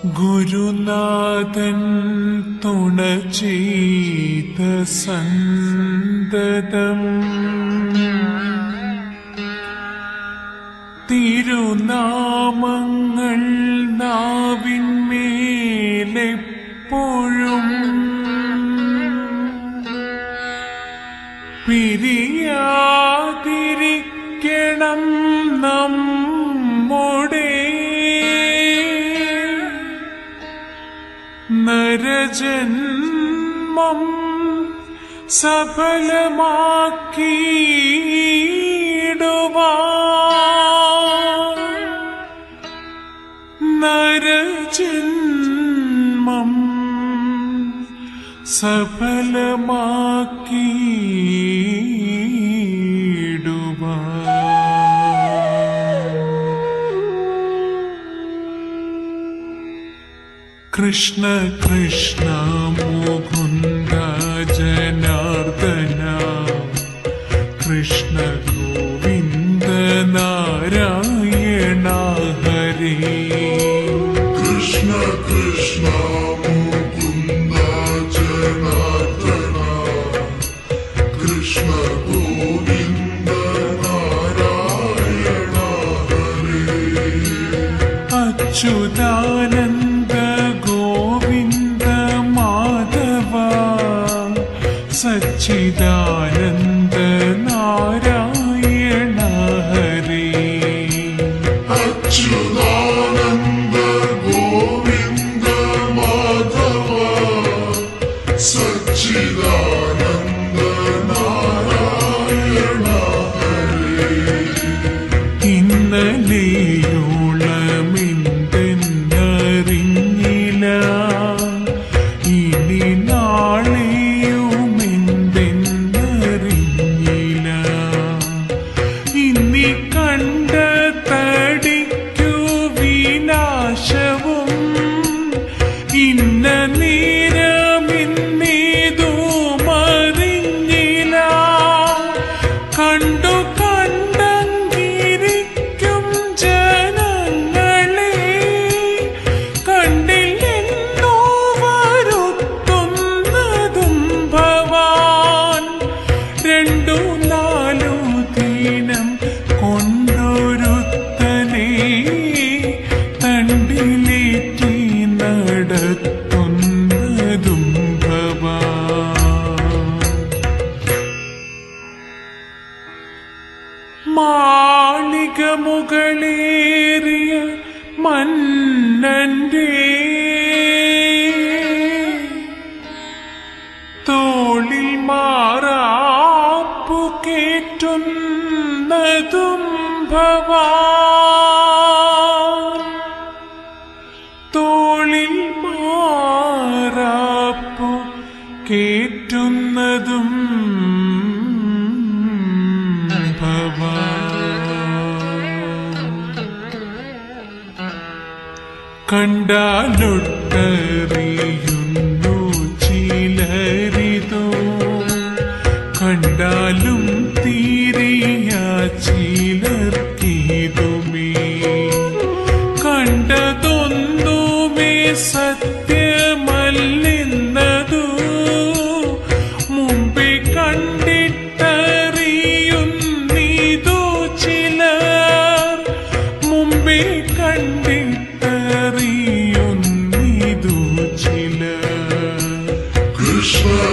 ഗുരുനാഥൻ തുണ ചെയ്ത സന്തതം തിരുനാമങ്ങൾ നാവിന്മേലെപ്പോഴും പിരിയാതിരിക്കണം നമ്മുടെ നരജന്മം സഫലമാക്കിയിടുവാൻ നരജന്മം സഫലമാക്കിയിടുവാൻ കൃഷ്ണ കൃഷ്ണ മുകുന്ദ ജനാർദ്ദന കൃഷ്ണ ഗോവിന്ദ നാരായണ ഹരേ കൃഷ്ണ കൃഷ്ണ മുകുന്ദ ജനാർദ്ദന കൃഷ്ണ ഗോവിന്ദ നാരായണ അച്യുതാനന്ദ ഗോവിന്ദ മാധവ സച്ചിദാനന്ദ നാരായണ ഹരേ അച്യുതാനന്ദ ഗോവിന്ദ മാധവ സച്ചിദാനന്ദ നാരായണ ഇന്നലെയോളമെന്തെന്നറിഞ്ഞില്ല ഇനി നാളെയുമെന്തെന്നറിഞ്ഞില്ല ഇനി കണ്ട തടിക്കു വിനാശവും ഇന്ന നേരമിന്നീതു മറിഞ്ഞില്ല കണ്ടു കണ്ടങ്ങിരിക്കും ജനങ്ങളെ കണ്ടില്ലെന്നോ വരുത്തുന്നതും ഭവാൻ രണ്ടു നാലു ദിനം കൊണ്ടൊരുത്തനെ തണ്ടിലേറ്റി നടത്തുന്നതും ഭവാൻ മാളിക മുകളേറിയ മന്നന്റെ തോളിൽ മാറാപ്പു കേറ്റുന്നതും ഭവാൻ തോളിൽ മാറാപ്പു കേറ്റുന്നതും ഭവാൻ കണ്ടാലൊട്ടറിയുന്നു ചിലരിതോ കണ്ടാലും തീരെയ ചിലർക്കിതുമേ കണ്ടതൊന്നുമേ സത്യമല്ലെന്നതു മുമ്പേ കണ്ടിട്ടറിയുന്നിതു ചിലർ മുമ്പേ കണ്ടിട്ടറിയുന്നിതു ചിലർ കൃഷ്ണ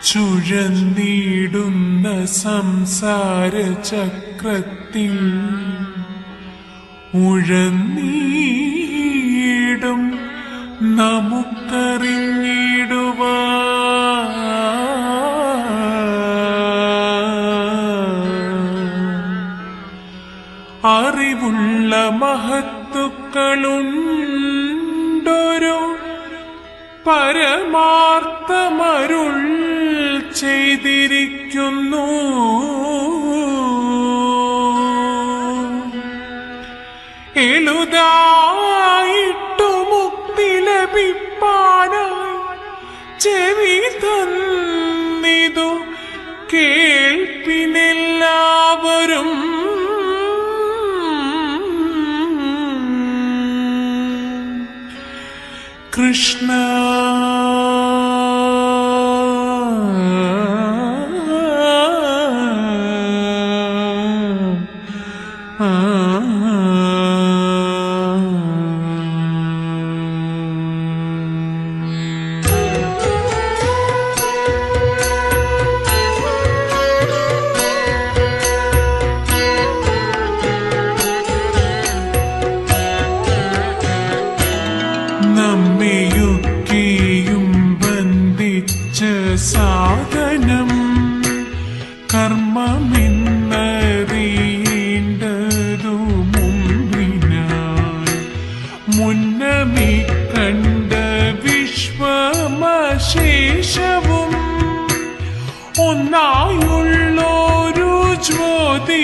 ചുഴന്നിടുന്ന സംസാര ചക്രത്തിൽ ഉഴന്നീടും നമുക്കറിഞ്ഞിടുവാ അറിവുള്ള മഹത്തുക്കളുണ്ടൊരു പരമാർത്ഥമരുൾ ചെയ്തിരിക്കുന്നു എളുതായിട്ടു മുക്തി ലഭിപ്പാനായി ചെവി തന്നിതു കേൾപ്പിനെല്ലാവരും കൃഷ്ണ നമ്മയൊക്കെയും ബന്ധിച്ച സാധനം കർമ്മമെന്നറിയേണ്ടതു മുമ്പിനായി മുന്നമി കണ്ട വിശ്വമശേഷവും ഒന്നായുള്ളൊരു ജ്യോതി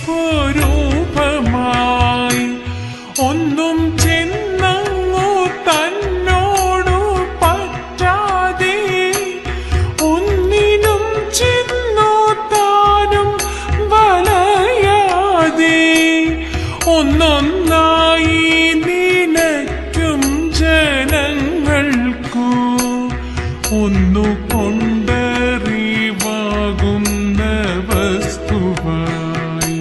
സ്വരൂപമായി ഒന്നും ചെന്നങ്ങു തന്നോടു പറ്റാതെ ഒന്നിനും ചെന്നു താനും വലയാതെ ഒന്നൊന്നായി നിനക്കും ജനങ്ങൾക്കു ഒന്നു കൊണ്ടറിവാകുന്ന വസ്തുവായി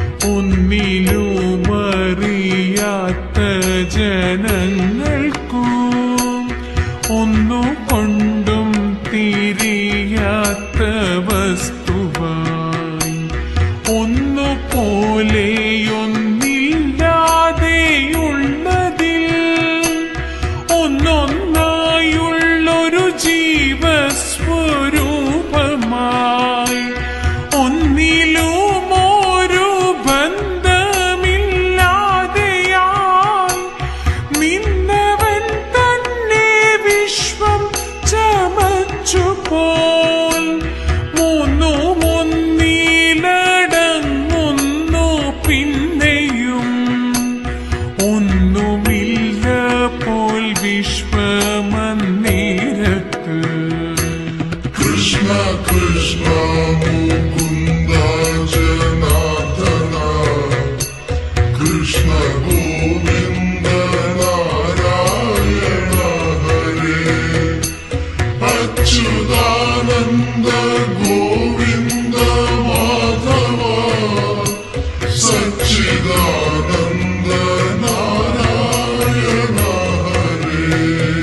ഒന്നിലുമറിയാത്ത ജനങ്ങൾക്കു ഒന്നു കൊണ്ടും തിരിയാത്ത വസ്തുവായി ഒന്നു പോലെയൊന്നില്ലാതെയുള്ളതിൽ ഒന്നൊന്നായുള്ളൊരു ജീവസ്വരൂപമായി ഒന്നിലും ഒരു ബന്ധമില്ലാതെയായി നിന്നവൻ തന്നെ വിശ്വം ചമച്ചു പോൽ മൂന്നും ഒന്നിലടങ്ങുന്നു പിന്നെയും ഒന്നുമില്ല പോൽ വിശ്വമന്നേരത്ത് കൃഷ്ണ കൃഷ്ണ മുകുന്ദ ജനാർദ്ദന കൃഷ്ണ ഗോവിന്ദ നാരായണ ഹരേ അച്യുതാനന്ദ ഗോവിന്ദ മാധവ സച്ചിദാനന്ദ നാരായണ ഹരേ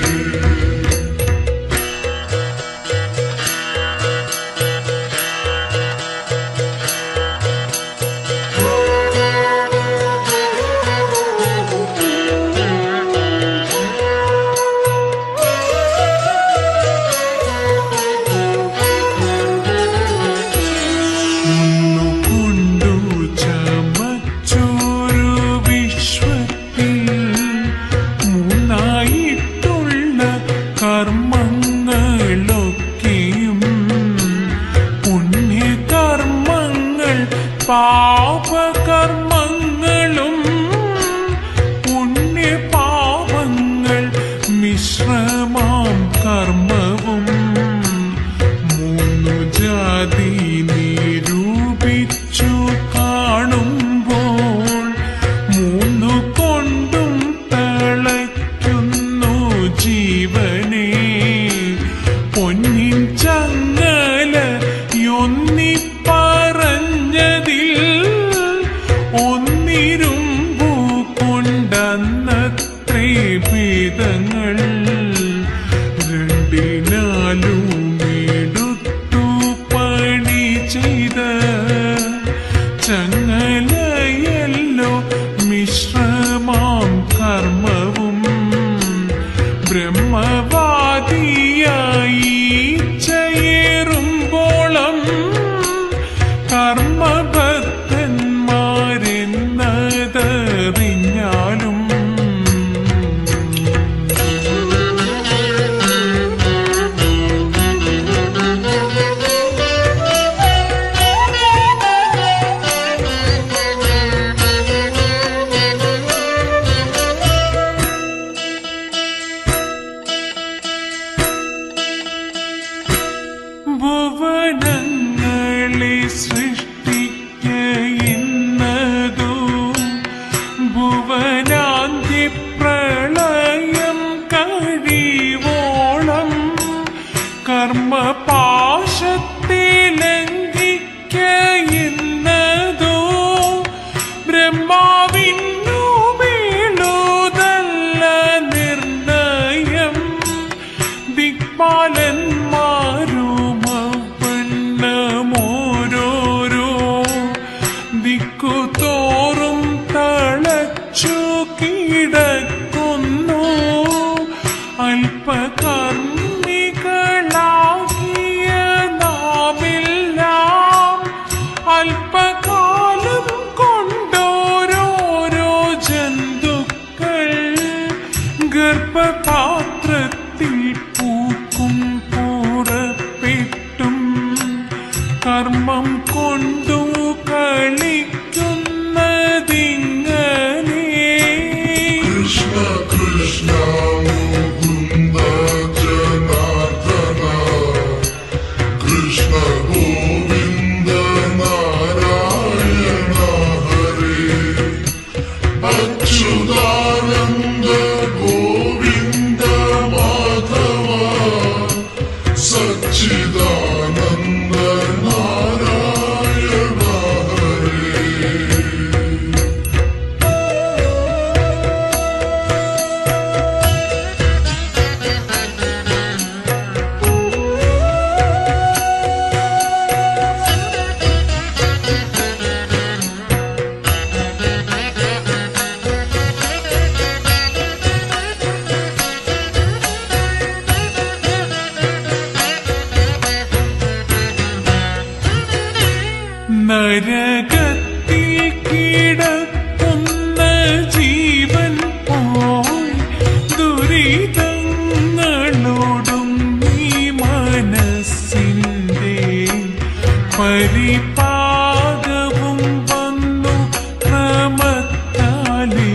കൊണ്ടു ചമച്ചൊരു വിശ്വത്തിൽ മൂന്നായിട്ടുള്ള കർമ്മങ്ങളൊക്കെയും പുണ്യകർമ്മങ്ങൾ പാപകർമ്മങ്ങളും പുണ്യപാപങ്ങൾ മിശ്രമാം കർമ്മവും മൂന്നു ജാതി നിരൂപിച്ചു കാണുമ്പോൾ മൂന്നു കൊണ്ടും തളയ്ക്കുന്നു ജീവനെ പൊന്നിൻ ചങ്ങല യൊന്നി പറഞ്ഞതിൽ ഒന്നിരുമ്പു കൊണ്ടന്നത്രേ ഭേദങ്ങൾ രണ്ടിനാലും എടുത്തു ഗർഭപാത്രത്തിൽ പൂക്കും പുറപ്പെട്ടും കർമ്മം കൊണ്ടു കളിക്കുന്നതിങ്ങനെ കൃഷ്ണ കൃഷ്ണ മുകുന്ദ ജനാർദ്ദന കൃഷ്ണ ഗോവിന്ദ നാരായണ ഹരേ അച്യുതാനന്ദ ഗോവിന്ദ മാധവ സച്ചിദാനന്ദ നാരായണ ഹരേ നരകത്തിൽ കിടക്കുന്ന ജീവൻ പോയി ദുരിതങ്ങളോടും നീ മനസ്സിൻ്റെ പരിപാകവും വന്നു ക്രമത്താലേ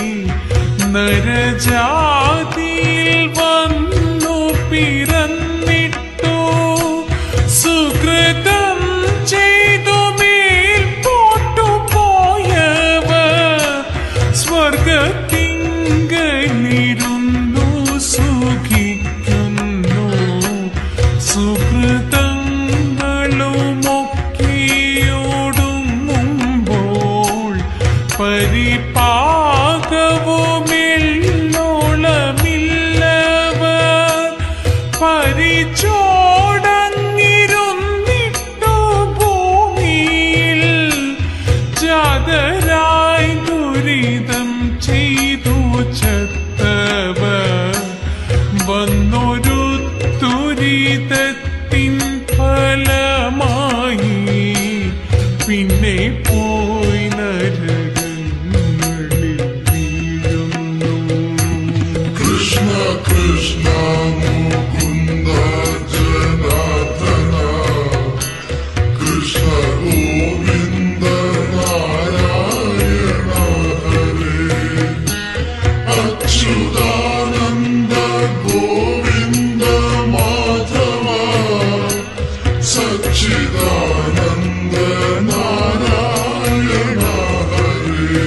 നരജാതിയിൽ വന്നു പിറന്നിട്ടോ സുഹൃതം ചെയ്തു മേൽ പോട്ടുപോയവർ സ്വർഗത്തിങ്കലിരുന്നു സുഖിക്കുന്നു സുഹൃതങ്ങളുമൊക്കെയോടുങ്ങുമ്പോൾ പരിപാകവുമില്ലോളമില്ലവർ പരിചോടങ്ങിരുന്നിട്ടു ഭൂമിയിൽ ജാതരായി ദുരിതം ചെയ്തു ചത്തവർ വന്നൊരു ദുരിതത്തിൻ ഫലമായി പിന്നെ പോയി നരകങ്ങളിൽ വീഴുന്നു കൃഷ്ണ കൃഷ്ണ മുകുന്ദ ജനാർദ്ദന കൃഷ്ണ ഗോവിന്ദ നാരായണ ഹരേ അച്യുതാനന്ദ ഗോവിന്ദ മാധവ സച്ചിദാനന്ദ നാരായണ ഹരേ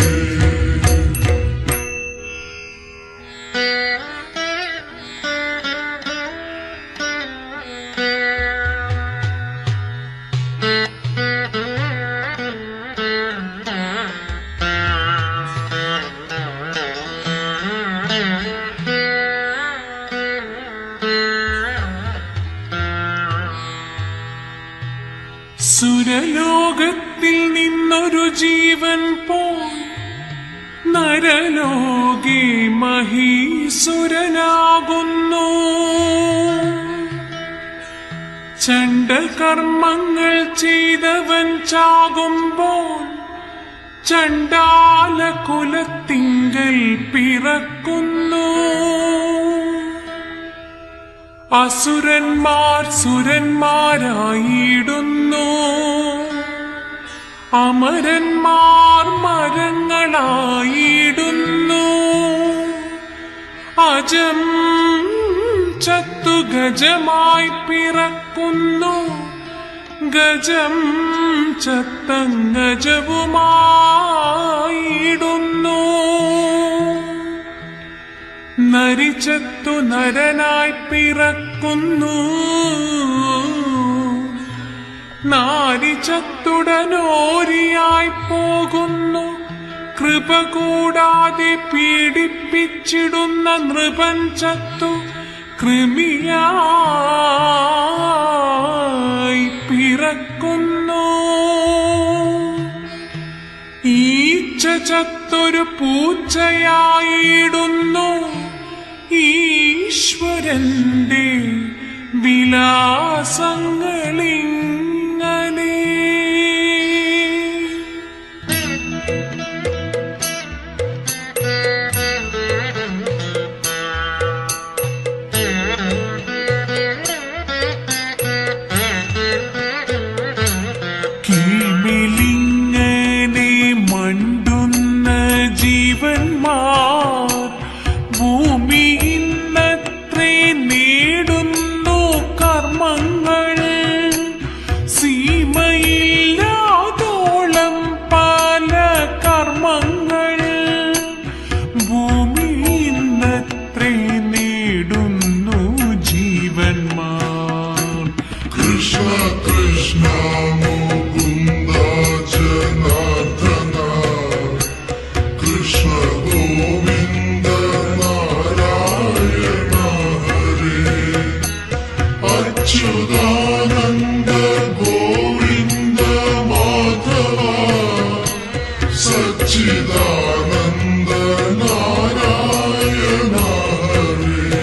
സുരലോകത്തിൽ നിന്നൊരു ജീവൻ പോയി നരലോകെ മഹീസുരനാകുന്നു ചണ്ഡകർമ്മങ്ങൾ ചെയ്തവൻ ചാകുമ്പോൾ ചണ്ടാല കുലത്തിങ്കൽ പിറക്കുന്നു അസുരന്മാർ സുരന്മാരായിടുന്നു അമരന്മാർ മരങ്ങളായിടുന്നു അജം ചത്തു ഗജമായി പിറക്കുന്നു ഗജം ചത്തങ്ങജവുമായിടുന്നു നരിച്ചത്തു നരനായി പിറക്കുന്നു നാരിച്ചത്തുടനോരിയായി പോകുന്നു കൃപ കൂടാതെ പീഡിപ്പിച്ചിടുന്ന നൃപൻ ചത്തു കൃമിയായി പിറക്കുന്നു ഈച്ച ചത്തൊരു പൂച്ചയായിടുന്നു ഈശ്വരന്റെ വിലാസങ്ങളിങ്ങനെ ജീവന്മാർ ഭൂമി ഇന്നത്രേ നേടുന്നു കർമ്മങ്ങൾ സീമയില്ലാതോളം പല കർമ്മങ്ങൾ ഭൂമി ഇന്നത്രേ നേടുന്നു ജീവന്മാർ കൃഷ്ണ കൃഷ്ണ മുകുന്ദ ജനാർദ്ദന കൃഷ്ണ ഗോവിന്ദ നാരായണ ഹരേ അച്യുതാനന്ദ ഗോവിന്ദ മാധവ സച്ചിദാനന്ദ നാരായണ ഹരേ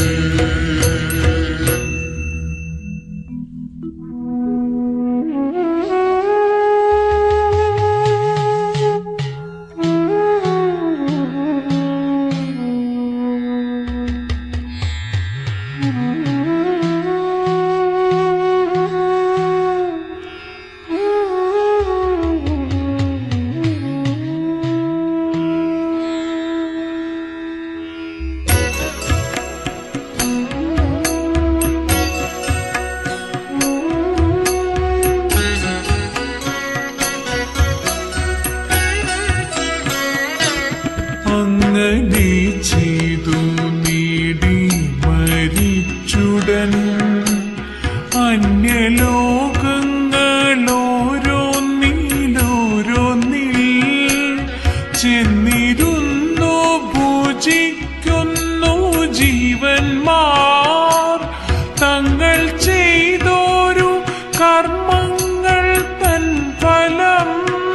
അങ്ങനെ ചെയ്തു നേടി മരിച്ചുടൻ അന്യലോകങ്ങളോരോന്നിലോരോന്നിൽ ചെന്നിരുന്നു പൂജിക്കുന്നു ജീവന്മാർ തങ്ങൾ ചെയ്തോരു കർമ്മങ്ങൾ തൻ ഫലം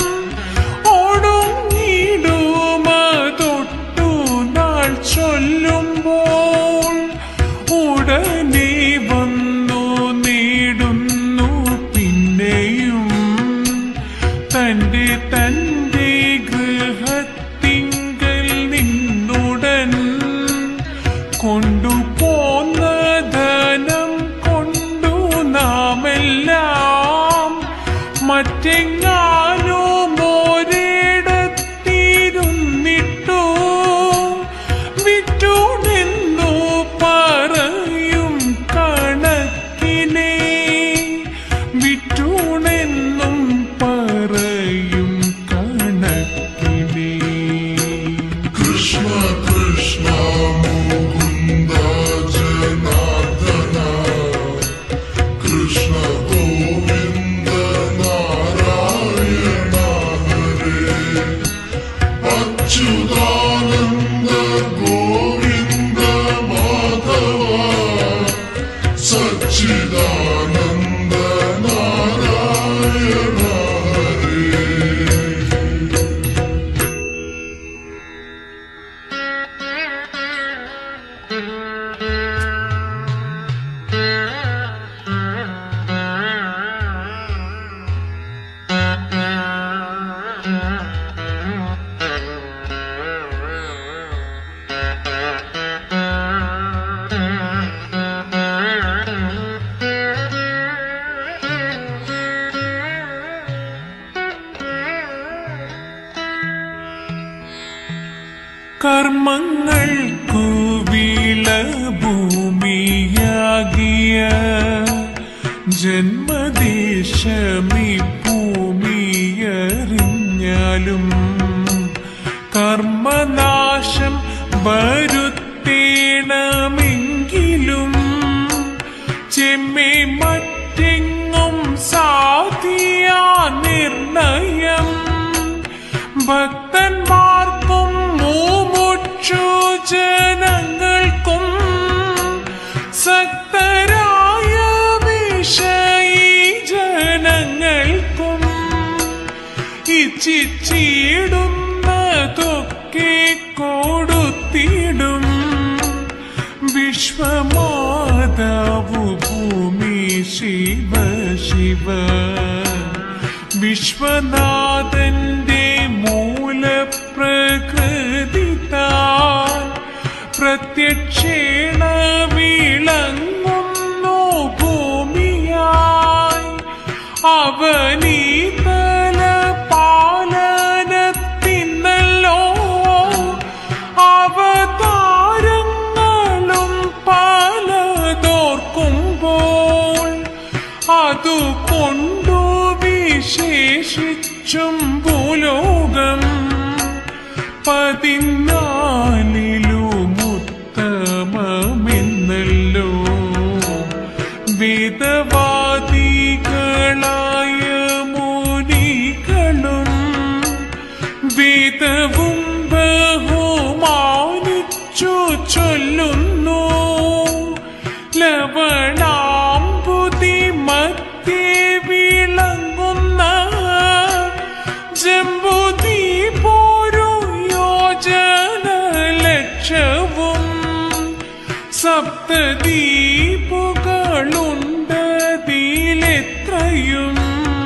ഓടുങ്ങിടുമതൊട്ടു നാൾ ചൊല്ലുമ്പോൾ ഉടനെ വന്നു നേടുന്നു പിന്നെയും തന്റെ തന്റെ ഗൃഹത്തിങ്കൽ നിന്നുടൻ കൊണ്ടുപോന്ന ധനം കൊണ്ടു നാമെല്ലാം മറ്റെങ്ങാനും ഒരിടത്തിരുന്നിട്ടു വിറ്റുണെന്നു പറയും കണക്കിനെ വിറ്റുണെന്നും പറയും കണക്കിനെ കൃഷ്ണ കൃഷ്ണ മുകുന്ദ ജനാർദ്ദന കൃഷ്ണ ഗോവിന്ദ നാരായണ ഹരേ അച്യുതാനന്ദ ഗോവിന്ദ മാധവ സച്ചിദാനന്ദ നാരായണ ഹരേ കർമ്മങ്ങൾക്കു വിളഭൂമിയാകിയ ജന്മദേശമി ഭൂമിയറിഞ്ഞാലും കർമ്മനാശം വരുത്തേണമെങ്കിലും ചെമ്മേ മറ്റെങ്ങും സാധിയാ നിർണയം ഭക്തന്മാർക്കും മൂമുക്ഷു ജനങ്ങൾക്കും സക്തരായ വിഷയി ജനങ്ങൾക്കും ഇച്ഛിച്ചിടുന്നതൊക്കെ കൊടുത്തിടും വിശ്വമാതാവു ഭൂമി ശിവ ശിവ വിശ്വനാഥന്റെ മൂലപ്രകൃതി താൻ പ്രത്യക്ഷേണ വിളങ്ങുന്നു ഭൂമിയായി അവനീതല പാലനത്തിന്നല്ലോ പതിനാലിലുമുത്തമമെന്നല്ലോ വേദവാദികളായ മുനികളും വേദവും ബഹുമാനിച്ചു ചൊല്ലുന്നു ലവണാംബുതി മധ്യേ വിളങ്ങുന്ന ജമ്പുതി പോരു യോജന ലക്ഷവും സപ്തദീപുകളുണ്ടതിലെത്രയും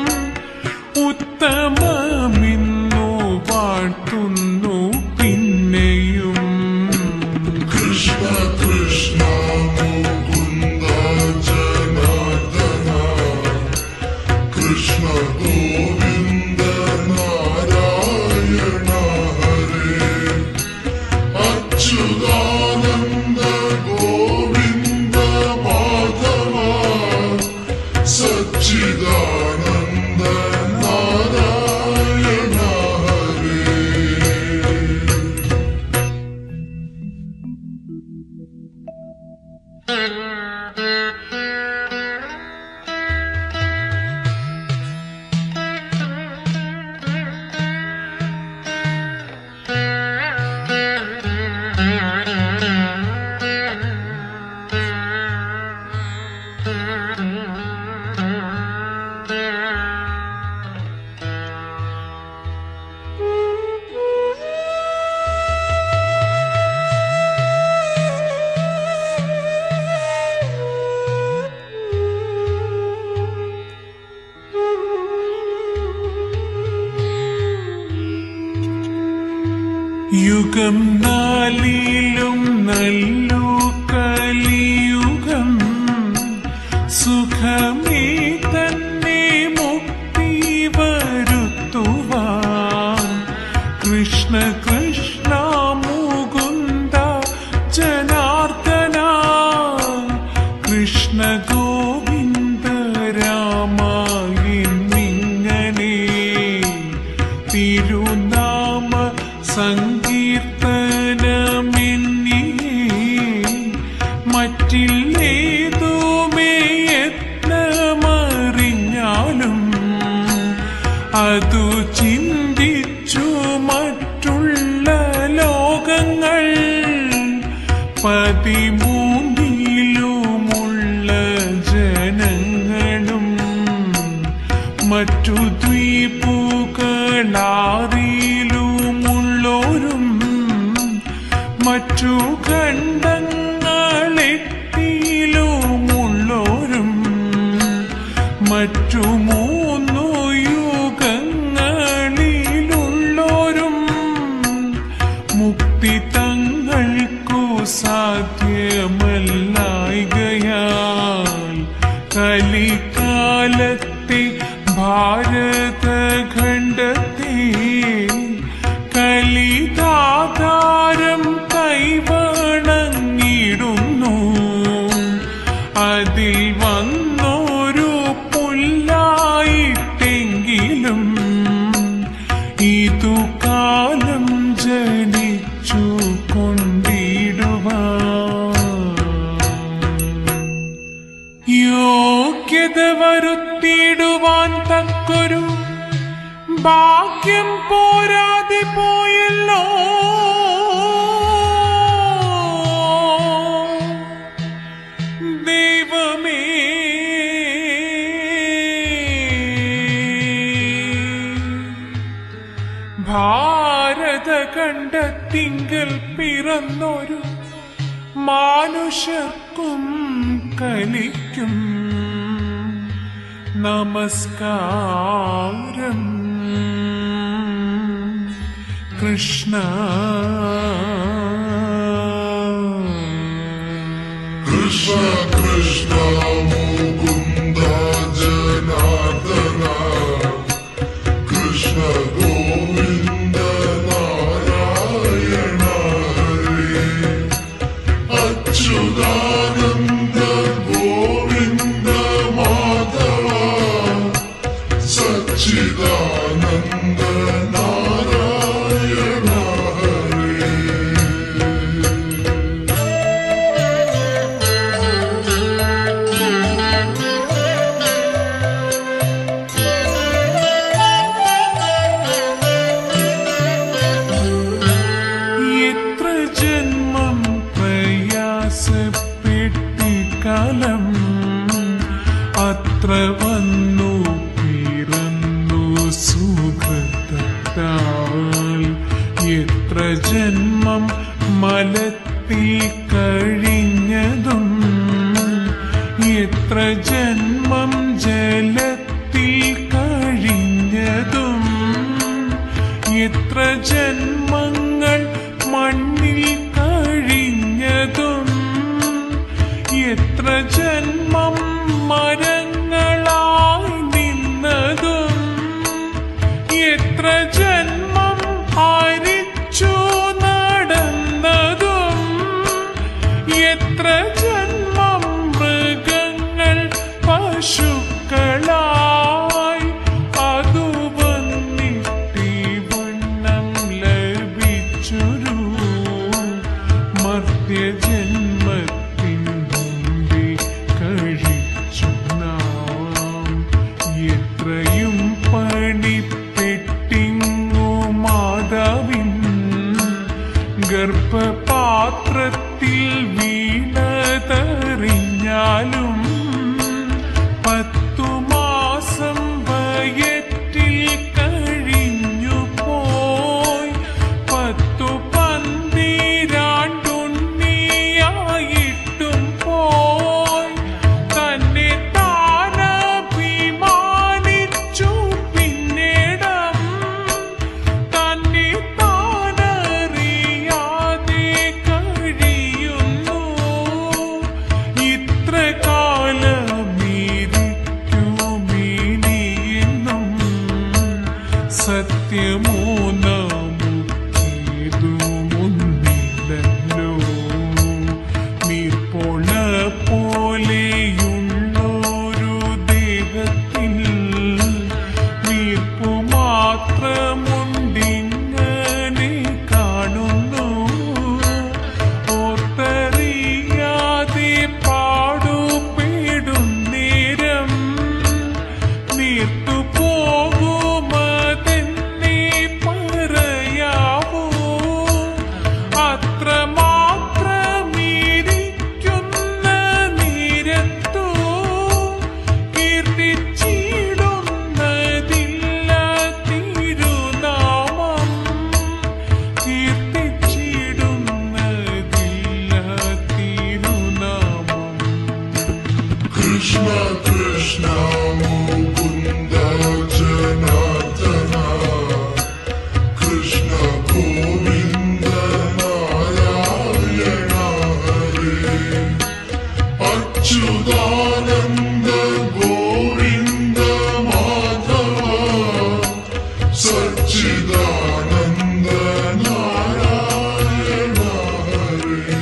ഉത്തമമിന്നു വാഴ്ത്തുന്നു പിന്നെയും കൃഷ്ണ കൃഷ്ണ മുകുന്ദ ജനാർദ്ദന കൃഷ്ണ ഗോവിന്ദ നാരായണ ഹരേ അച്യുതാനന്ദ ഗോവിന്ദ മാധവ സച്ചിദാനന്ദ നാരായണ ഹരേ യുഗം നാലിലും നല്ലു കലിയുഗം സുഖമേ തന്നെ മുക്തി വരുത്തുവാൻ കൃഷ്ണ കൃഷ്ണ മുകുന്ദ ജനാർദ്ദന കൃഷ്ണ ഗോവിന്ദ രാമ എന്നിങ്ങനെ തിരുനാമ സങ്കീർത്തനമെന്നിയേ മറ്റില്ലേതുമേ യത്നമറിഞ്ഞാലും അതു ചിന്തിച്ചു മറ്റുള്ള ലോകങ്ങൾ പതിമൂന്നിലുമുള്ള ജനങ്ങളും മറ്റു ദ്വീപുകളാറിലുമുള്ളോരും മറ്റു ഖണ്ഡങ്ങളെട്ടിലുമുള്ളോരും മറ്റു മൂന്നു യുഗങ്ങളിലുള്ളോരും മുക്തി തങ്ങൾക്കു സാധ്യമല്ലായികയാൽ കലികാലത്തെ ഭാരതഖണ്ഡത്തെ കലിതാധാരം കൈവണങ്ങിടുന്നു അതിൽ വന്നൊരു പുല്ലായിട്ടെങ്കിലും ഇതു കാലം ജനിച്ചു കൊണ്ടിടുവാൻ യോഗ്യത വരുത്തിയിടുവാൻ തക്കൊരു ഭാഗ്യം പോരാതെ പോയല്ലോ ദൈവമേ ഭാരത കണ്ടത്തിങ്കൽ പിറന്നൊരു മാനുഷർക്കും കലിക്കും നമസ്കാരം കൃഷ്ണ കൃഷ്ണ കൃഷ്ണ മുകുന്ദ ജനാർദ്ദന കൃഷ്ണ ഗോവിന്ദ നാരായണ ഹരേ അച്യുതാനന്ദ ഗോവിന്ദ മാധവ സച്ചിദാനന്ദ നാരായണ ഹരേ എത്ര വന്നു പിറന്നു സുഖത്താൽ എത്ര ജന്മം മലത്തിൽ കഴിഞ്ഞതും എത്ര ജന്മം ജലത്തിൽ കഴിഞ്ഞതും എത്ര ജന്മങ്ങൾ മണ്ണിൽ കഴിഞ്ഞതും എത്ര ജന്മം മരങ്ങളായി നിന്നതും എത്ര ജന്മം ഹരിച്ചു നടന്നതും എത്ര ജന്മം മൃഗങ്ങൾ പശുക്കളായി അതു വന്നിട്ടി വണ്ണം ലഭിച്ചൊരു മർത്യജന്മത്തിൻ മുമ്പിൽ കഴിച്ചു നാം എത്രയും പണിപ്പെട്ടിങ്ങു മാതാവിൻ ഗർഭപാത്രത്തിൽ വീണതറിഞ്ഞാലും പത്തു മാസം വയറ്റിൽ കഴിഞ്ഞു പോയി പത്തു പന്തിരാണ്ടുണ്ണിയായിട്ടും പോയി തന്നെ താനഭിമാനിച്ചു പിന്നിടം തന്നെ താനറിയാതെ കഴിയുന്നു ഇത്ര കാലമിരിക്കുമിനിയെന്നും സത്യമോ നമുക്കേതുമൊന്നില്ലല്ലോ നീർപ്പോള പോലെയുള്ളൊരു ദേഹത്തിൽ വീർപ്പു മാത്രമുണ്ടിങ്ങനെ കാണുന്നു ഓർത്തറിയാതെ പാടുപെടും നേരം നീർത്തു പോകുമതെന്നെ പറയാവോ അത്രമാത്രമിരിക്കുന്ന നേരത്തു കീർത്തിച്ചിടുന്നതില്ല തിരുനാമം കീർത്തിച്ചിടുന്നതില്ല തിരുനാമം കൃഷ്ണ കൃഷ്ണ മുകുന്ദ ജനാർദ്ദന കൃഷ്ണ ഗോവിന്ദ നാരായണ ഹരേ അച്യുതാനന്ദ ഗോവിന്ദ മാധവ സച്ചിദാനന്ദ നാരായണ ഹരേ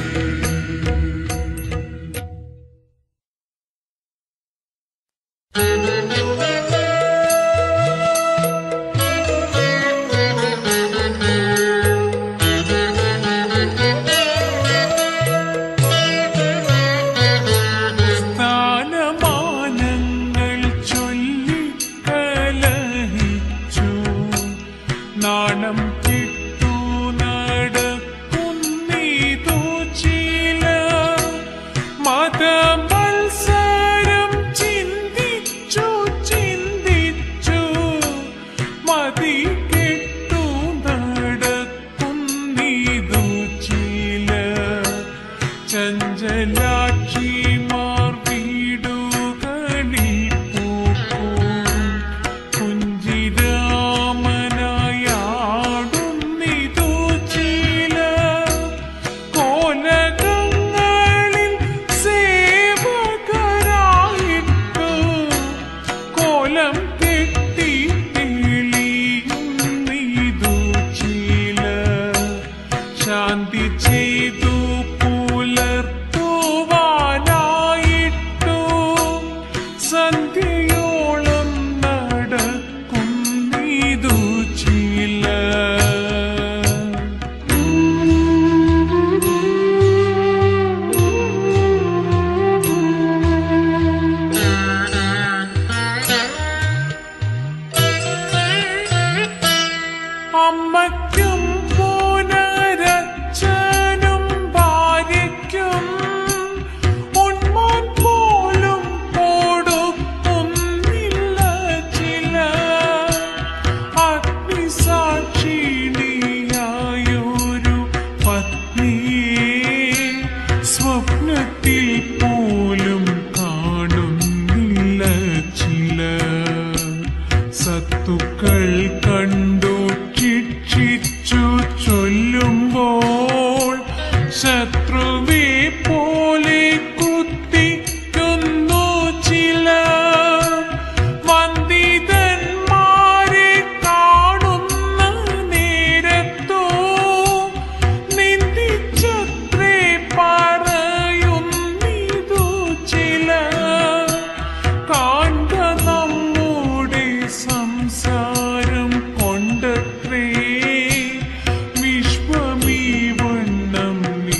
സ്ഥാനമാനങ്ങൾ ചൊല്ലി കലഹിച്ചു നാണം കിട്ടു നടക്കുന്നീതു ചില മതമത്സരം ചിന്തിച്ചു ചിന്തിച്ചു മതി കെട്ടു നടക്കുന്നീതു ചില ചഞ്ചലാക്ഷിമാർ വീടുകളിൽ പൂക്കും കുഞ്ചിരാമനായാടുന്നിതു ചില കോലകങ്ങളിൽ സേവകരായിട്ടു കോലം കെട്ടി തെളിയുന്നിതു ചില ശാന്തി ചെയ്തു പുലർത്തുവാനായിട്ടു സന്ധ്യയോളം നടക്കുന്നിതു ചില അമ്മയ്ക്കും പുനരച്ഛനും ഭാ ശത്രുവെ പോലെ കുത്തിക്കുന്നു ചില വന്ദിതന്മാരെ കാണുന്ന നേരത്തോ നിന്ദിച്ചത്രേ പറയുന്നിതു ചില കാണ്ട നമ്മുടെ സംസാരം കൊണ്ടത്രേ വിശ്വമീ വണ്ണം നീ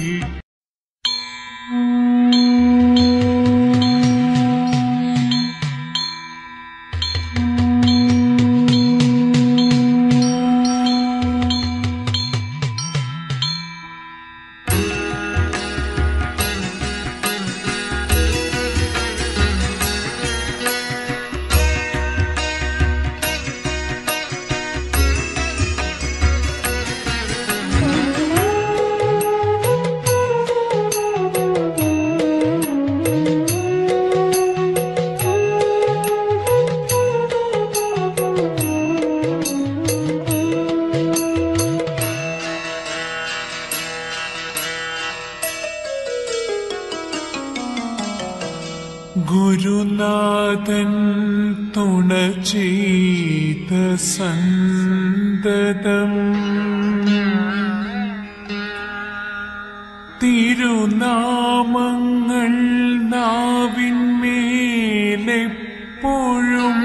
ഗുരുനാഥൻ തുണ ചെയ്ത സന്തതം തിരുനാമങ്ങൾ നാവിന്മേലെപ്പോഴും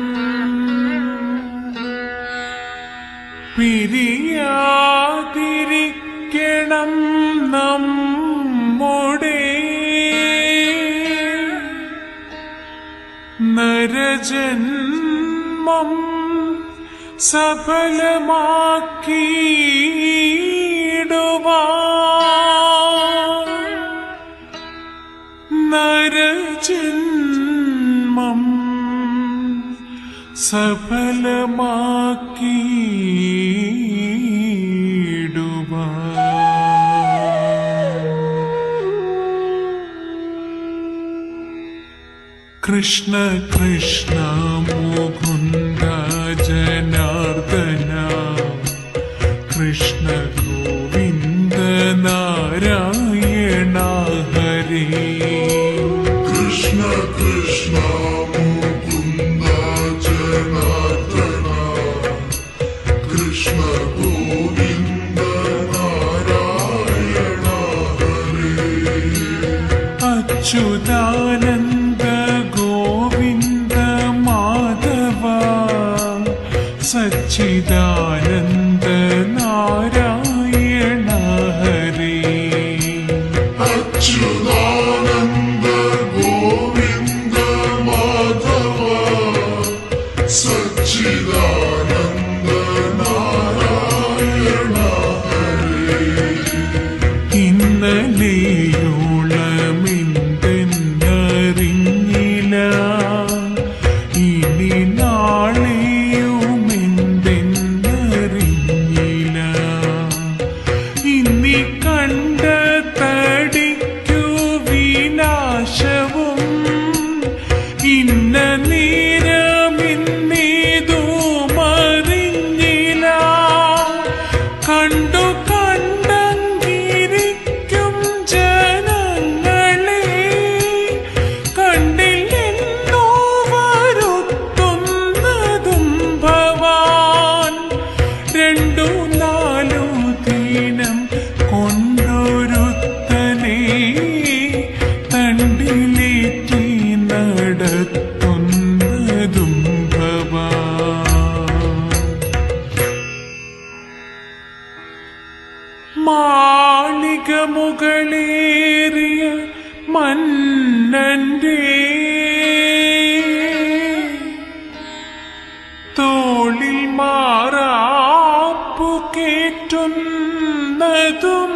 പിരിയാതിരിക്കണം നമ്മുടെ നരജന്മം സഫലമാക്കിയിടുവാൻ നരജന്മം സഫലമാക്കിയിടുവാൻ കൃഷ്ണ കൃഷ്ണ മുകുന്ദ ജനാർദ്ദന കൃഷ്ണ ഗോവിന്ദ നാരായണ ഹരേ കൃഷ്ണ കൃഷ്ണ മുകുന്ദ ജനാർദ്ദന കൃഷ്ണ ഗോവിന്ദ നാരായണ അച്യുതാനന്ദ ഗോവിന്ദ മാധവ സച്ചിദാനന്ദ നാരായണ ഹരേ അച്യുതാനന്ദ ഗോവിന്ദ മാധവ സച്ചിദാനന്ദ നാരായണ ഇന്നലെയോളമെന്തെന്നറിഞ്ഞില്ല ഇനി നാളെയുമെന്തെന്നറിഞ്ഞില്ല ഇന്നി കണ്ട തടിക്കു വിനാശവും ഇന്ന നേരമിന്നീതു മറിഞ്ഞില്ല കണ്ടു കണ്ടങ്ങിരിക്കും ജനങ്ങളെ കണ്ടില്ലെന്നോ വരുത്തുന്നതും ഭവാൻ രണ്ടു നാലു ദിനം കൊണ്ടൊരുത്തനെ തണ്ടിലേറ്റി നടത്തുന്നതും ഭവാൻ മാളിക മുകളേറിയ മന്നന്റെ തോളിൽ മാറാപ്പു കേറ്റുന്നതും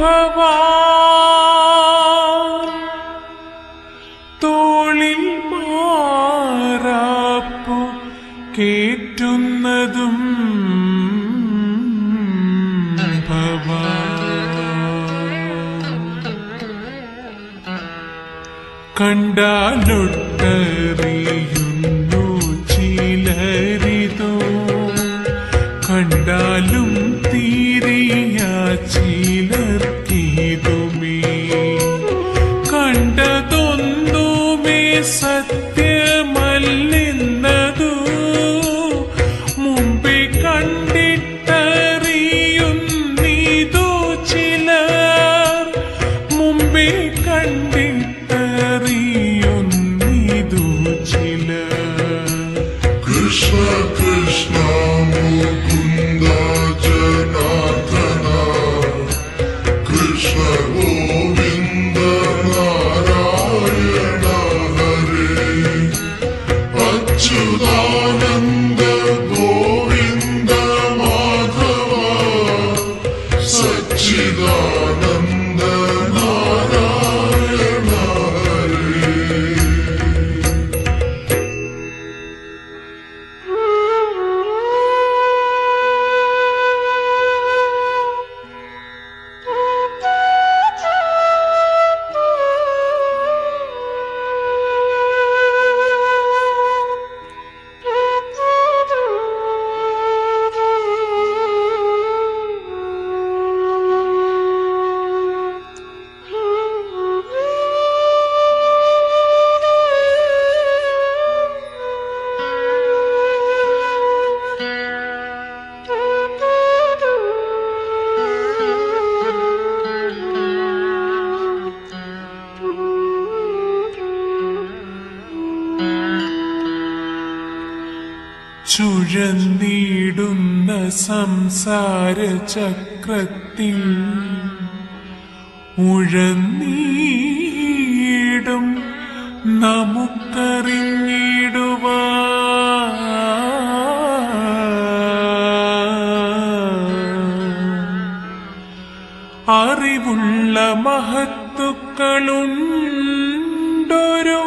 ഭവാൻ തോളിൽ മാറാപ്പു കേറ്റുന്നതും ഭവാൻ കണ്ടാലൊട്ടറിയുന്നു ചിലരിതോ കണ്ടാലും തീരെയ ചിലർക്കിതോ കൃഷ്ണ ഗോവിന്ദ നാരായണ ഹരേ അച്യുതാനന്ദ ഗോവിന്ദ മാധവ സച്ചിദാനന്ദ നാരായണ ഹരേ ചുഴന്നിടുന്ന സംസാര ചക്രത്തിൽ ഉഴന്നീടും നമുക്കറിഞ്ഞിടുവാ അറിവുള്ള മഹത്തുക്കളുണ്ടൊരു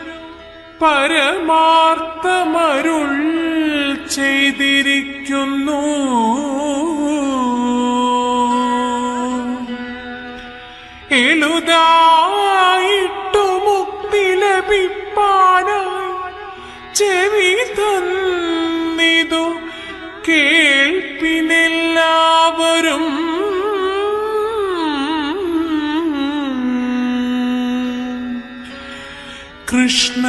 പരമാർത്ഥമരുൾ ചെയ്തിരിക്കുന്നു എളുതായിട്ടു മുക്തി ലഭിപ്പാനായി ചെവി തന്നിതു കേൾപ്പിനെല്ലാവരും കൃഷ്ണ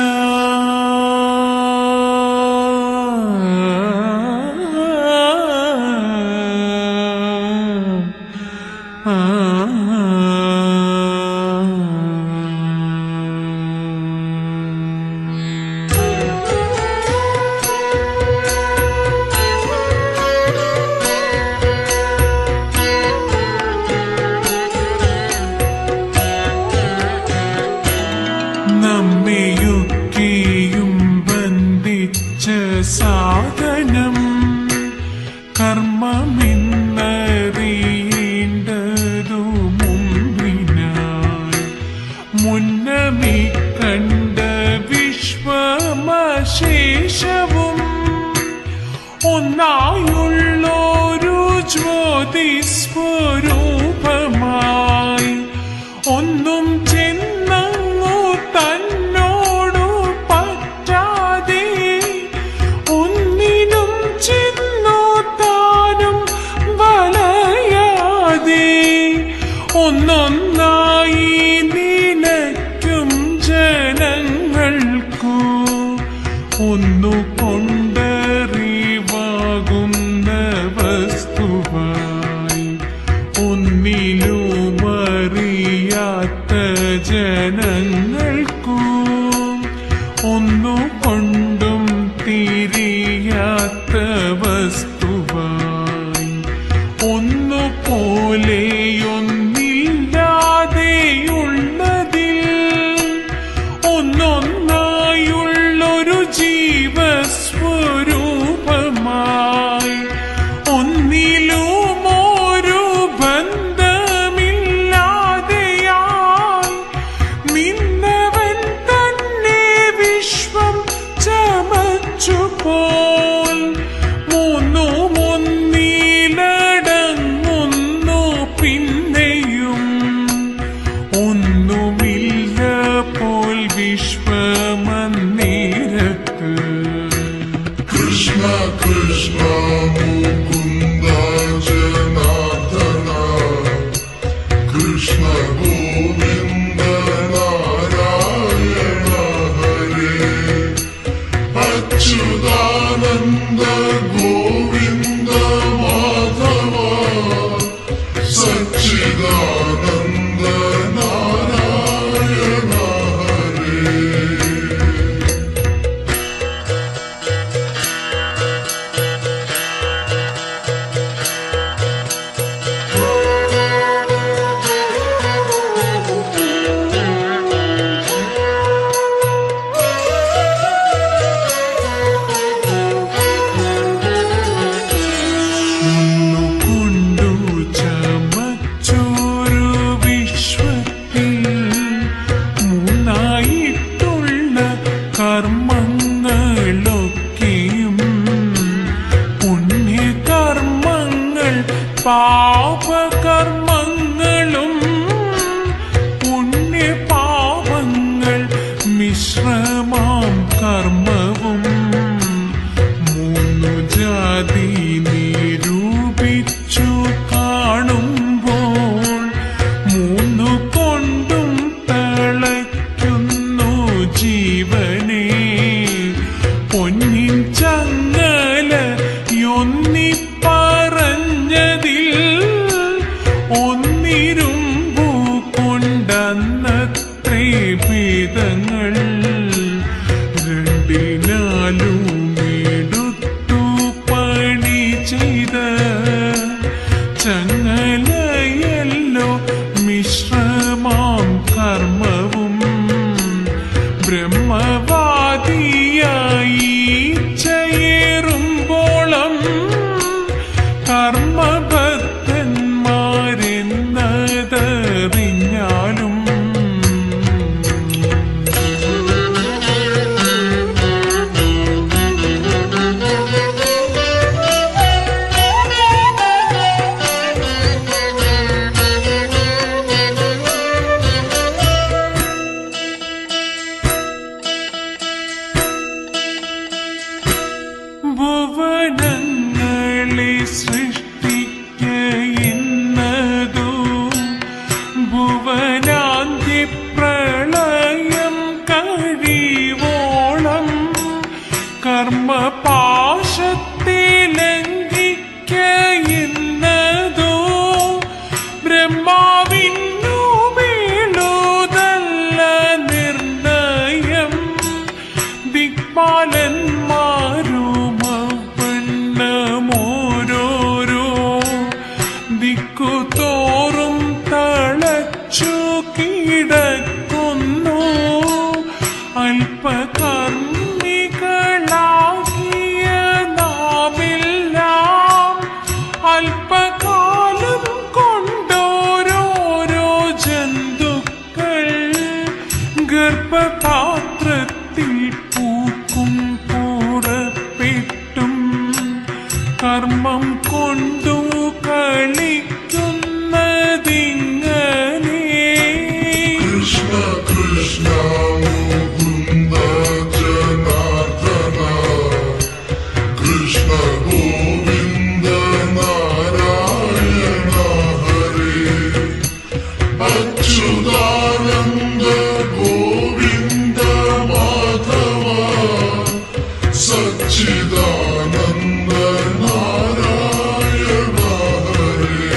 നമ്മയൊക്കെയും ബന്ധിച്ച സാധനം കർമ്മമെന്നറിയേണ്ടതു മുമ്പിനായി മുന്നമി കണ്ട വിശ്വമശേഷവും ഒന്നായുള്ളൊരു ജ്യോതി സ്വരൂപമായി ഒന്നും ചെന്നങ്ങു തന്നോടു പറ്റാതെ ഒന്നിനും ചെന്നു താനും വലയാതെ ഒന്നൊന്നായി നിനയ്ക്കും ജനങ്ങൾക്കു ഒന്നു കൊണ്ടറിവാകുന്ന വസ്തുവായി ഒന്നിലുമറിയാത്ത ജനങ്ങൾക്കു ഒന്നു കൊണ്ടും തിരിയാത്ത വസ്തുവായി ഒന്നു പോലെയൊന്നില്ലാതെയുള്ളതിൽ ഒന്നൊന്നായുള്ളൊരു ജീവസ്വരൂപമായി ഒന്നിലും ഒരു ബന്ധമില്ലാതെയായി നിന്നവൻ തന്നെ വിശ്വം ചമച്ചുപോൽ മൂന്നും ഒന്നിലടങ്ങുന്നു പിന്നെയും ഒന്നുമില്ല പോൽ വിശ്വമന്നേരത്ത് കൃഷ്ണ കൃഷ്ണ മുകുന്ദ ജനാർദ്ദന കൃഷ്ണ ഗോവിന്ദ നാരായണ ഹരേ അച്യുതാനന്ദ ഗോവിന്ദ മാധവ സച്ചിദാനന്ദ നാരായണ ഹരേ ും വേദങ്ങൾ രണ്ടിനാലും എടുത്തു പണി ചെയ്ത ചങ്ങലയല്ലോ മിശ്രമാം കർമ്മവും ബ്രഹ്മവാദിയായി ചേരുമ്പോളം കർമ്മഭക്തന്മാരെന്നതറിഞ്ഞാലും ഭുവനങ്ങളെ സൃഷ്ടിക്ക ഇന്നതു ഭുവനാന്തി പ്രളയം കഴിവോളം കർമ്മപാശത്തെ ലംഘിക്ക ഇന്നതു ബ്രഹ്മാവിന്നു മേലോതല്ല നിർണയം ദിക്പാലന്മാരുമവണ്ണമോരോരോ ദിക്കു തോറും തളച്ചു കിടക്കുന്നു അല്പകർമ്മികളാകിയ നാമെല്ലാം അല്പകാലം കൊണ്ടോരോരോ ജന്തുക്കൾ ഗർഭപാത്രത്തിൽ പൂക്കും പുറപ്പെട്ടും കർമ്മം കൊണ്ടു കളിക്കുന്നതിങ്ങനെ കൃഷ്ണ കൃഷ്ണ മുകുന്ദ ജനാർദ്ദന കൃഷ്ണ ഗോവിന്ദ നാരായണ ഹരേ അച്യുതാനന്ദ ഗോവിന്ദ മാധവ സച്ചിദാനന്ദ നാരായണ ഹരേ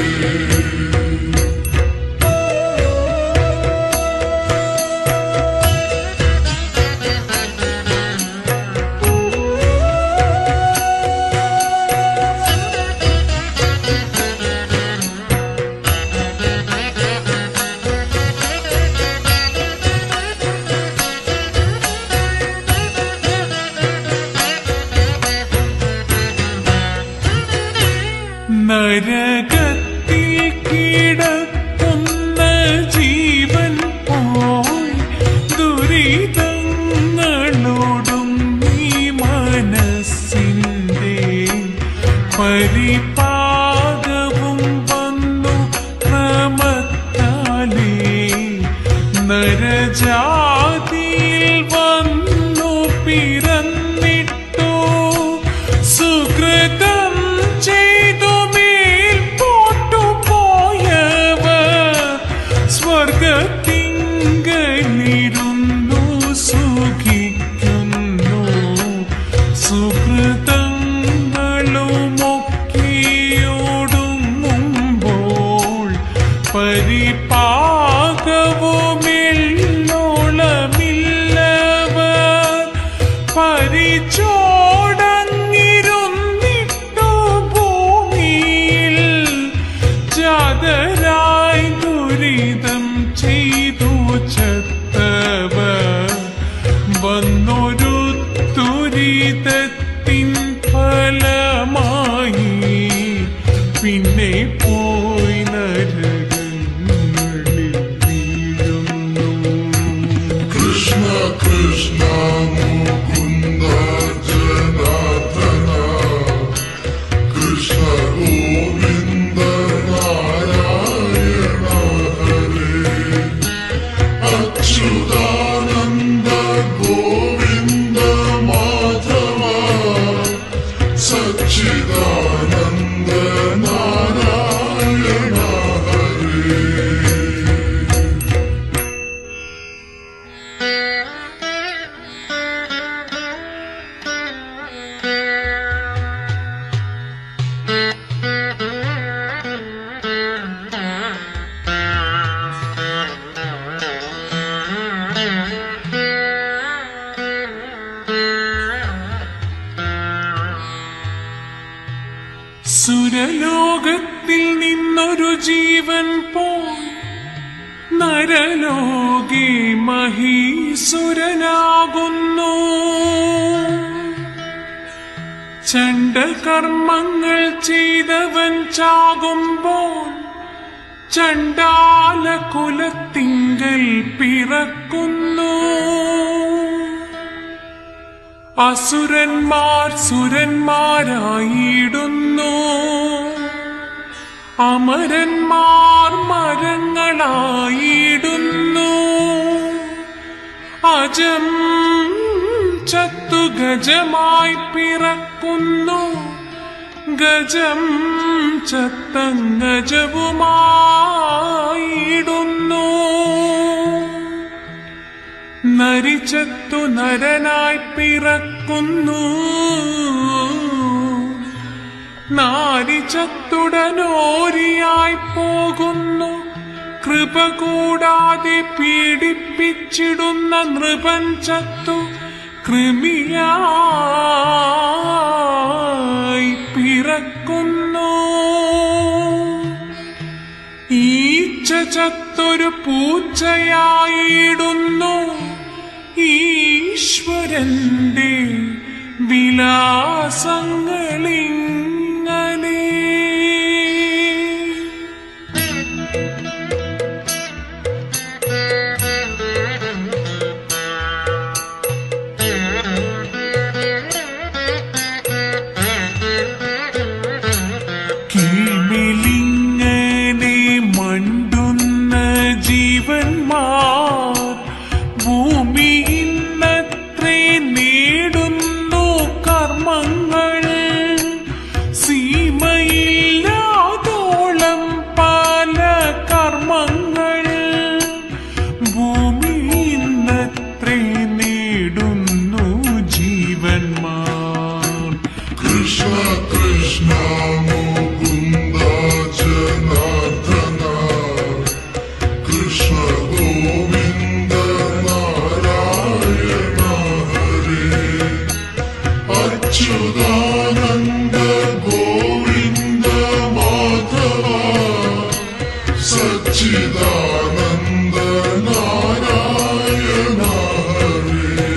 നരകത്തിൽ കിടക്കുന്ന ജീവൻ പോയി ദുരിതങ്ങളോടും നീ മനസ്സിൻ്റെ പരിപാകവും വന്നു ക്രമത്താലേ നരജാതിയിൽ വന്നു പിറന്നിട്ടു സുകൃതം ചെയ്തു മേൽ പോട്ടു പോയവർ സ്വർഗത്തിങ്കലിരുന്നു സുഖിക്കുന്നു സുഹൃതങ്ങളുമൊക്കെയോടുങ്ങുമ്പോൾ പരിപാകവുമില്ലോളമില്ലവർ പരിചോടങ്ങിരുന്നിട്ടു ഭൂമിയിൽ ജാതരായി ദുരിതം ചെയ്തു ചത്തവർ വന്നൊരു ദുരിതത്തിൻ ഫലമായി പിന്നെ പോയി നരകങ്ങളിൽ വീഴുന്നു ജീവൻ പോയി നരലോകി മഹീസുരനാകുന്നു ചണ്ഡകർമ്മങ്ങൾ ചെയ്തവൻ ചാകുമ്പോൾ ചണ്ടാല കുലത്തിങ്കൽ പിറക്കുന്നു അസുരന്മാർ സുരന്മാരായിടുന്നു അമരന്മാർ മരങ്ങളായിടുന്നു അജം ചത്തു ഗജമായി പിറക്കുന്നു ഗജം ചത്തങ്ങജവുമായിടുന്നു നരിച്ചത്തു നരനായി പിറക്കുന്നു നാരിച്ചത്തുടനോരിയായി പോകുന്നു കൃപ കൂടാതെ പീഡിപ്പിച്ചിടുന്ന നൃപൻ ചത്തു കൃമിയായി പിറക്കുന്നു ഈച്ച ചത്തൊരു പൂച്ചയായിടുന്നു ഈശ്വരന്റെ വിലാസങ്ങളിങ്ങനെ കീഴ്മിലിങ്ങനെ മണ്ടുന്ന ജീവന്മാർ ഭൂമിയിന്നത്രേ നേടുന്നു കർമ്മങ്ങൾ സീമയില്ലാതോളം പല കർമ്മങ്ങൾ ഭൂമിയിന്നത്രേ നേടുന്നു ജീവന്മാർ കൃഷ്ണ കൃഷ്ണ മുകുന്ദ ജനാർദ്ദന കൃഷ്ണ ഗോവിന്ദ നാരായണ ഹരേ അച്യുതാനന്ദ ഗോവിന്ദ മാധവ സച്ചിദാനന്ദ നാരായണ ഹരേ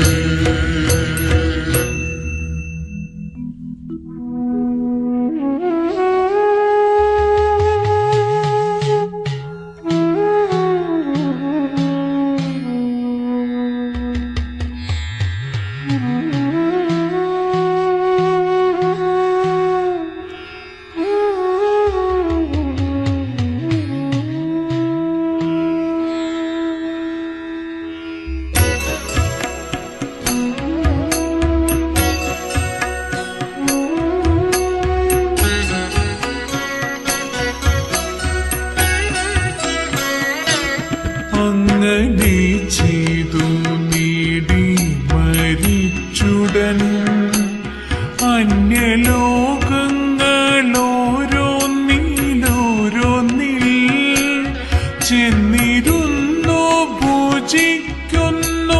അങ്ങനെ ചെയ്തു നേടി മരിച്ചുടൻ അന്യലോകങ്ങളോരോന്നിലോരോന്നിൽ ചെന്നിരുന്നു പൂജിക്കുന്നു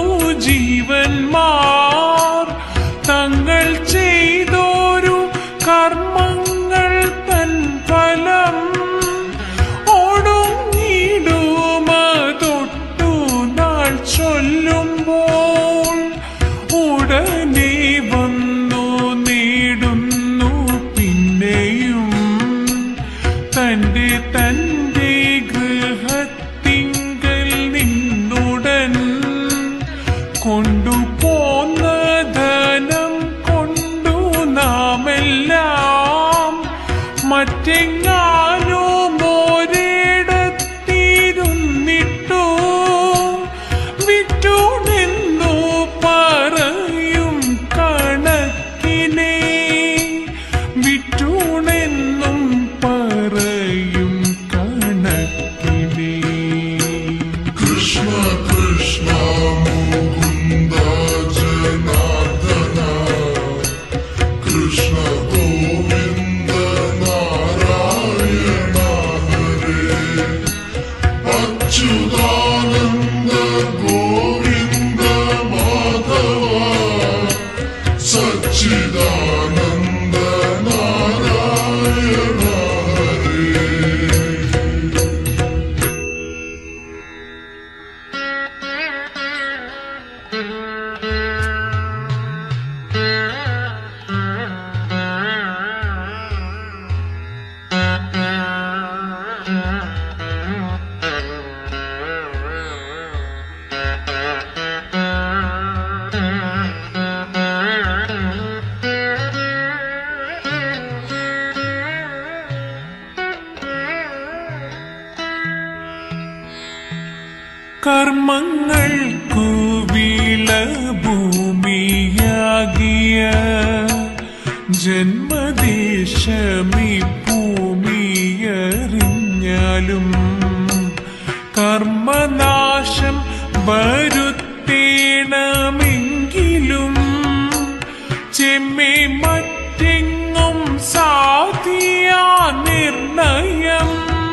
ജീവന്മാർ തങ്ങൾ ചെയ്തോരു കർമ്മങ്ങൾ തൻ ഫലം ഓടുങ്ങിടുമതൊട്ടു നാൾ ചൊല്ലുമ്പോൾ ഉടനെ വന്നു നേടുന്നു പിന്നെയും തന്റെ തന്റെ ഗൃഹത്തിങ്കൽ നിന്നുടൻ കൊണ്ടുപോന്ന ധനം കൊണ്ടു നാമെല്ലാം മറ്റെങ്ങാനും ഒരിടത്തിരുന്നിട്ടു വിറ്റുണെന്നു പറയും കണക്കിനെ വിറ്റുണെന്നും പറയും കണക്കിനെ കൃഷ്ണ കൃഷ്ണ മുകുന്ദ ജനാർദ്ദന കൃഷ്ണ ഗോവിന്ദ നാരായണ ഹരേ അച്യുതാനന്ദ ഗോവിന്ദ മാധവ സച്ചിദാനന്ദ നാരായണ ഹരേ കർമ്മങ്ങൾക്കു വിളഭൂമിയാകിയ ജന്മദേശമി ഭൂമിയറിഞ്ഞാലും കർമ്മനാശം വരുത്തേണമെങ്കിലും ചെമ്മേ മറ്റെങ്ങും സാധിയാ നിർണയം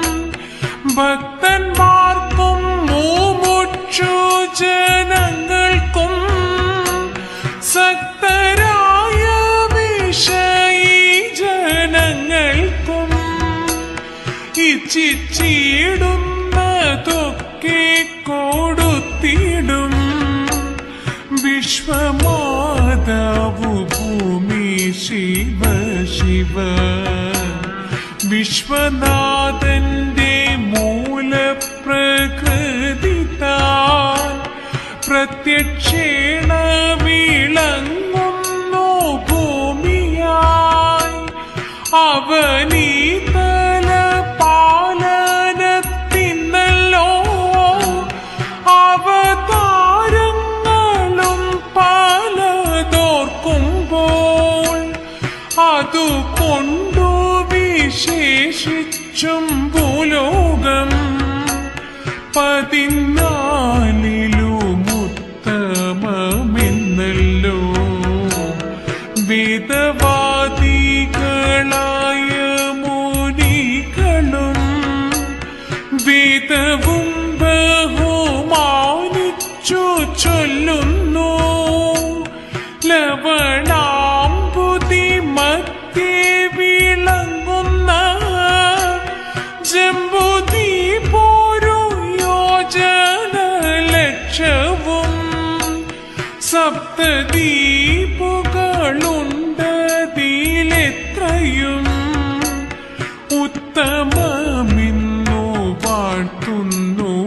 ഭക്തന്മാർക്കും മൂമുക്ഷു ജനങ്ങൾക്കും സക്തരായ വിഷയി ജനങ്ങൾക്കും ഇച്ഛിച്ചിടുന്നതൊക്കെ കൊടുത്തിടും വിശ്വമാതാവു ഭൂമി ശിവ ശിവ വിശ്വനാഥന്റെ മൂലപ്രകൃതി താൻ പ്രത്യക്ഷേണ വിളങ്ങുന്നു ഭൂമിയായി അവനീതല പാലനത്തിന്നല്ലോ അവതാരങ്ങളും പലതോർക്കുമ്പോൾ അതുകൊണ്ടു വിശേഷിച്ചും ഭൂലോകം പതിനാലിലുമുത്തമമെന്നല്ലോ വേദവാദികളായ മുനികളും വേദവും ബഹുമാനിച്ചു ചൊല്ലുന്നു ലവണാംബുതി മധ്യേ വിളങ്ങുന്ന ജമ്പുതി പോരു യോജന ലക്ഷവും സപ്തദീപുകളുണ്ടതിലെത്രയും ഉത്തമമിന്നു വാഴ്ത്തുന്നു